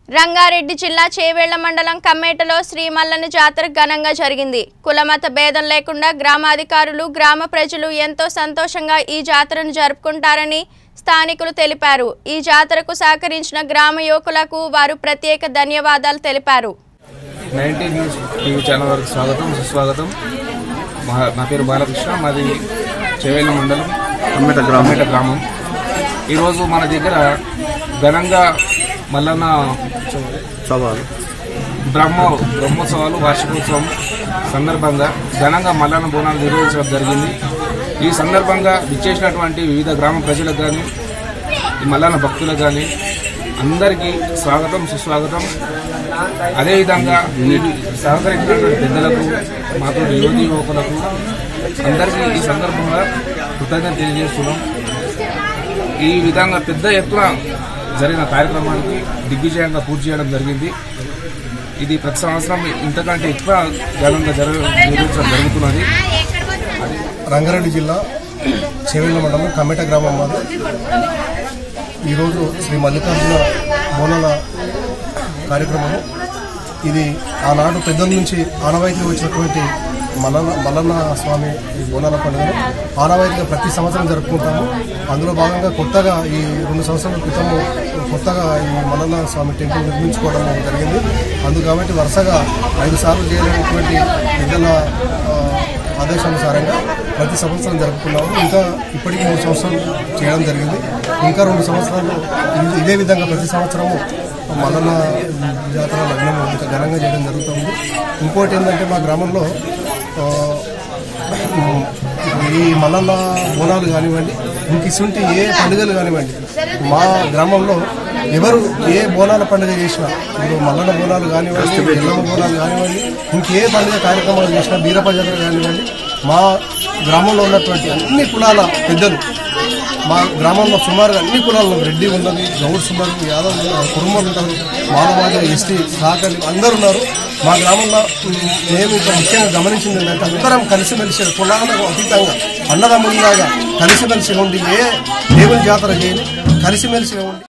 రంగారెడ్డి జిల్లా చేవేళ్ల మండలం కమ్మేటలో శ్రీ మల్లన్న జాతర ఘనంగా జరిగింది కులమత భేదం లేకుండా గ్రామాధికారులు గ్రామ ప్రజలు ఎంతో సంతోషంగా ఈ జాతరను జరుపుకుంటారని స్థానికులు తెలిపారు ఈ జాతరకు సహకరించిన గ్రామ యువకులకు వారు ప్రత్యేక ధన్యవాదాలు తెలిపారు నైన్టీన్ న్యూస్ టీవీ ఛానల్ వారికి స్వాగతం సుస్వాగతం మా- నా పేరు బాలకృష్ణ మాది చేవేళ్ళ మండలం అమ్మేట గ్రామేట గ్రామం ఈరోజు మన దగ్గర ఘనంగా మల్లన్న సవాలు బ్రహ్మ బ్రహ్మోత్సవాలు వార్షికోత్సవం సందర్భంగా ఘనంగా మల్లన్న బోనాలు నిర్వహించడం జరిగింది ఈ సందర్భంగా విచ్చేసినటువంటి వివిధ గ్రామ ప్రజలకు కానీ ఈ మల్లన్న భక్తులకు కానీ అందరికీ స్వాగతం సుస్వాగతం అదేవిధంగా ఈ సహకరించినటువంటి పెద్దలకు మాతో యువతి యువకులకు అందరికీ ఈ సందర్భంగా కృతజ్ఞత తెలియజేస్తున్నాం ఈ విధంగా పెద్ద ఎత్తున జరిగిన కార్యక్రమానికి దిగ్విజయంగా పూర్తి చేయడం జరిగింది ఇది ప్రతి సంవత్సరం ఇంతకంటే ఎక్కువ ఘనంగా జరగ నిర్వహించడం జరుగుతున్నది రంగారెడ్డి జిల్లా చెవేళ్ళ మండలం కమెట గ్రామం మాది ఈరోజు శ్రీ మల్లికార్జున బోనాల కార్యక్రమము ఇది ఆనాడు పెద్దల నుంచి ఆనవాయితీగా వచ్చినటువంటి మల్లన్న మల్లన్న స్వామి ఈ బోనాల పండుగను ఆనవాయితీగా ప్రతి సంవత్సరం జరుపుకుంటాము అందులో భాగంగా కొత్తగా ఈ రెండు సంవత్సరాల క్రితము కొత్తగా ఈ మల్లన్న స్వామి టెంపుల్ నిర్మించుకోవడం జరిగింది అందు కాబట్టి వరుసగా ఐదు సార్లు చేయలేనటువంటి పెద్దల ఆ, ఆదేశానుసారంగా ప్రతి సంవత్సరం జరుపుకున్నాము ఇంకా ఇప్పటికి మూడు సంవత్సరాలు చేయడం జరిగింది ఇంకా రెండు సంవత్సరాలు ఇది- ఇదే విధంగా ప్రతి సంవత్సరము మల్లన్న జాతర లగ్నం ఇంకా ఘనంగా చేయడం జరుగుతుంది ఇంకోటి ఏంటంటే మా గ్రామంలో ఆ, ఈ మల్లన్న బోనాలు కానివ్వండి ఇంక ఇసుంటి ఏ పండుగలు కానివ్వండి మా గ్రామంలో ఎవరు ఏ బోనాల పండుగ చేసినా ఇప్పుడు మల్లన్న బోనాలు కానివ్వండి ఎల్లమ్మ బోనాలు కానివ్వండి ఇంకే పండుగ కార్యక్రమాలు చేసినా బీరప్ప జాతర కానివ్వండి మా గ్రామంలో ఉన్నటువంటి అన్ని కులాల పెద్దలు మా గ్రామంలో సుమారుగా అన్ని కులాలు ఉన్నారు. రెడ్డి ఉన్నది గౌడ్స్ ఉన్నారు యాదవ్ ఉన్నారు కుటుంబాలు ఉంటారు మానవాది ఎస్టీ సాకలి అందరూ ఉన్నారు మా గ్రామంలో ఉమ్, మేము ఇంకా ముఖ్యంగా గమనించింది ఏంటంటే అందరం కలిసిమెలిసి కులాలకు అతీతంగా అన్నదమ్ములాగా కలిసిమెలిసి ఉండి ఏ దేవుని జాతర చేయని కలిసిమెలిసి ఉండి